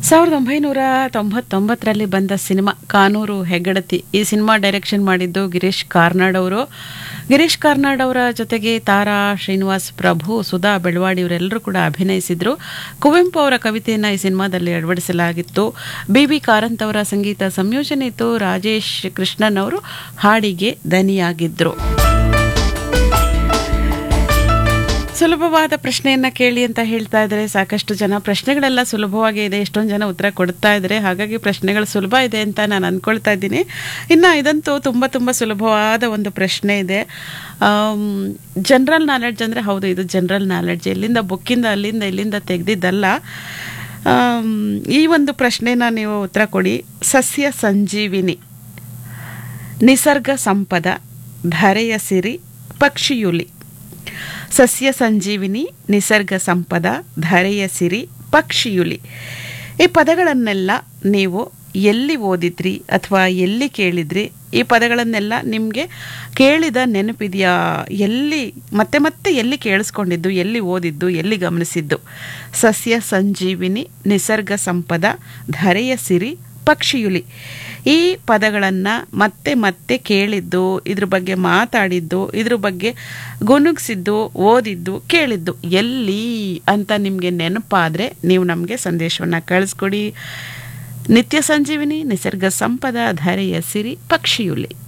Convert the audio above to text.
ಸಾವಿರದ ಒಂಬೈನೂರ ತೊಂಬತ್ತೊಂಬತ್ತರಲ್ಲಿ ಬಂದ ಸಿನಿಮಾ ಕಾನೂರು ಹೆಗ್ಗಡತಿ ಈ ಸಿನಿಮಾ ಡೈರೆಕ್ಷನ್ ಮಾಡಿದ್ದು ಗಿರೀಶ್ ಕಾರ್ನಾಡ್ ಅವರು ಗಿರೀಶ್ ಕಾರ್ನಾಡ್ ಅವರ ಜೊತೆಗೆ ತಾರಾ ಶ್ರೀನಿವಾಸ್ ಪ್ರಭು ಸುಧಾ ಬೆಳವಾಡಿ ಇವರೆಲ್ಲರೂ ಕೂಡ ಅಭಿನಯಿಸಿದ್ರು ಕುವೆಂಪು ಅವರ ಕವಿತೆಯನ್ನು ಈ ಸಿನಿಮಾದಲ್ಲಿ ಅಳವಡಿಸಲಾಗಿತ್ತು ಬಿ ಬಿ ಕಾರಂತ್ ಅವರ ಸಂಗೀತ ಸಂಯೋಜನೆ ಇತ್ತು ರಾಜೇಶ್ ಕೃಷ್ಣನ್ ಅವರು ಹಾಡಿಗೆ ದನಿಯಾಗಿದ್ರು ಸುಲಭವಾದ ಪ್ರಶ್ನೆಯನ್ನ ಕೇಳಿ ಅಂತ ಹೇಳ್ತಾ ಇದ್ದಾರೆ ಸಾಕಷ್ಟು ಜನ ಪ್ರಶ್ನೆಗಳೆಲ್ಲ ಸುಲಭವಾಗಿ ಇದೆ ಎಷ್ಟೊಂದು ಜನ ಉತ್ತರ ಕೊಡ್ತಾ ಇದ್ದಾರೆ ಹಾಗಾಗಿ ಪ್ರಶ್ನೆಗಳು ಸುಲಭ ಇದೆ ಅಂತ ನಾನು ಅನ್ಕೊಳ್ತಾ ಇದ್ದೀನಿ ಇನ್ನು ಇದಂತೂ ತುಂಬ ತುಂಬ ಸುಲಭವಾದ ಒಂದು ಪ್ರಶ್ನೆ ಇದೆ ಜನರಲ್ ನಾಲೆಡ್ಜ್ ಅಂದರೆ ಹೌದು ಇದು ಜನರಲ್ ನಾಲೆಡ್ಜ್ ಎಲ್ಲಿಂದ ಬುಕ್ಕಿಂದ ಅಲ್ಲಿಂದ ಇಲ್ಲಿಂದ ತೆಗೆದಿದ್ದಲ್ಲ ಆಮ್, ಈ ಒಂದು ಪ್ರಶ್ನೆನ ನೀವು ಉತ್ತರ ಕೊಡಿ ಸಸ್ಯ ಸಂಜೀವಿನಿ ನಿಸರ್ಗ ಸಂಪದ ಧರೆಯ ಸಿರಿ ಪಕ್ಷಿಯುಲಿ ಸಸ್ಯ ಸಂಜೀವಿನಿ ನಿಸರ್ಗ ಸಂಪದ ಧರೆಯ ಸಿರಿ ಪಕ್ಷಿಯುಲಿ ಈ ಪದಗಳನ್ನೆಲ್ಲ ನೀವು ಎಲ್ಲಿ ಓದಿದ್ರಿ ಅಥವಾ ಎಲ್ಲಿ ಕೇಳಿದ್ರಿ ಈ ಪದಗಳನ್ನೆಲ್ಲ ನಿಮಗೆ ಕೇಳಿದ ನೆನಪಿದೆಯಾ ಎಲ್ಲಿ ಮತ್ತೆ ಮತ್ತೆ ಎಲ್ಲಿ ಕೇಳಿಸ್ಕೊಂಡಿದ್ದು ಎಲ್ಲಿ ಓದಿದ್ದು ಎಲ್ಲಿ ಗಮನಿಸಿದ್ದು ಸಸ್ಯ ಸಂಜೀವಿನಿ ನಿಸರ್ಗ ಸಂಪದ ಧರೆಯ ಸಿರಿ ಪಕ್ಷಿಯುಲಿ ಈ ಪದಗಳನ್ನು ಮತ್ತೆ ಮತ್ತೆ ಕೇಳಿದ್ದು ಇದ್ರ ಬಗ್ಗೆ ಮಾತಾಡಿದ್ದು ಇದ್ರ ಬಗ್ಗೆ ಗುನುಗ್ಸಿದ್ದು ಓದಿದ್ದು ಕೇಳಿದ್ದು ಎಲ್ಲಿ ಅಂತ ನಿಮಗೆ ನೆನಪಾದರೆ ನೀವು ನಮಗೆ ಸಂದೇಶವನ್ನು ಕಳಿಸ್ಕೊಡಿ ನಿತ್ಯ ಸಂಜೀವಿನಿ ನಿಸರ್ಗ ಸಂಪದ ಧರೆಯ ಸಿರಿ ಪಕ್ಷಿಯುಲಿ